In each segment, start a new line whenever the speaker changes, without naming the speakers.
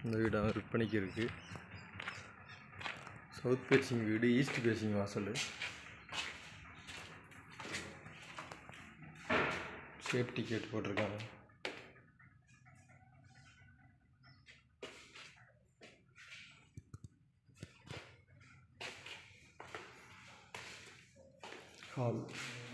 இந்த வீடு அவன் விற்பனைக்கு இருக்குது சவுத் பேசிங் வீடு ஈஸ்ட் பேசிங் வாசல் சேஃப்டி கேட் போட்டிருக்காங்க hall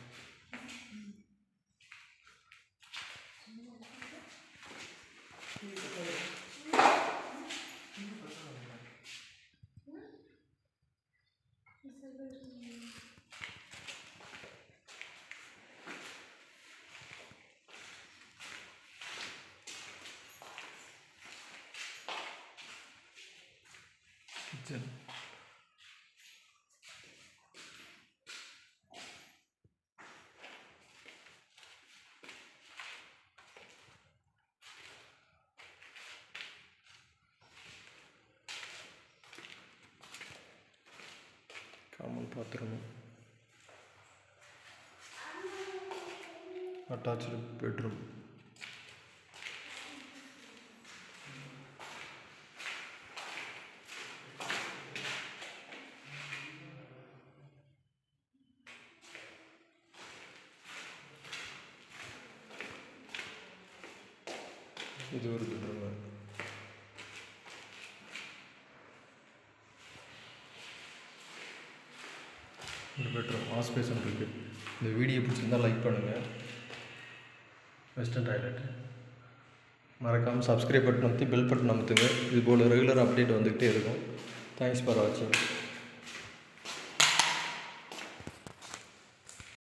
kitchen common bathroom attach bedroom இது ஒரு பெட்ரூம் ஒரு பெட்ரூம் வாஷ் பேசன் இருக்குது இந்த வீடியோ பிடிச்சிருந்தால் லைக் பண்ணுங்கள் வெஸ்டர்ன் டாய்லெட் மறக்காமல் சப்ஸ்கிரைப் பட்டன் அமுத்தி பெல் பட்டன் அமுத்துங்க இது போல் ரெகுலர் அப்டேட் வந்துக்கிட்டே இருக்கும் தேங்க்ஸ் ஃபார் வாட்சிங்